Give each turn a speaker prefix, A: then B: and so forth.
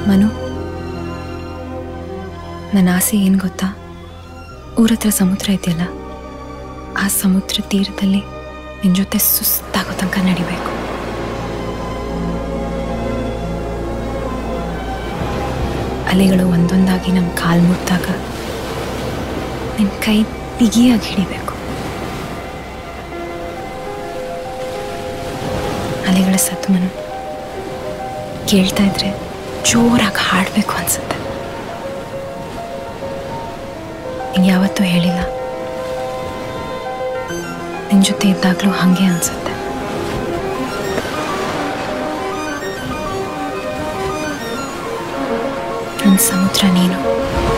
A: ಮನು ನನ್ನ ಆಸೆ ಏನು ಗೊತ್ತಾ ಊರ ಹತ್ರ ಸಮುದ್ರ ಇದೆಯಲ್ಲ ಆ ಸಮುದ್ರ ತೀರದಲ್ಲಿ ನಿನ್ನ ಜೊತೆ ಸುಸ್ತಾಗೋ ತನಕ ನಡಿಬೇಕು ಅಲೆಗಳು ಒಂದೊಂದಾಗಿ ನಮ್ಮ ಕಾಲು ಮುಟ್ಟಾಗ ನಿನ್ನ ಕೈ ಬಿಗಿಯಾಗಿ ಹಿಡಿಬೇಕು ಅಲೆಗಳ ಸದ್ದು ಮನು ಕೇಳ್ತಾ ಇದ್ರೆ ಜೋರಾಗಿ ಹಾಡಬೇಕು ಅನ್ಸುತ್ತೆ ನಿಂಗೆ ಯಾವತ್ತೂ ಹೇಳಿಲ್ಲ ನಿನ್ನ ಜೊತೆ ಇದ್ದಾಗಲೂ ಹಾಗೆ ಅನ್ಸುತ್ತೆ ನನ್ನ ಸಮುದ್ರ ನೀನು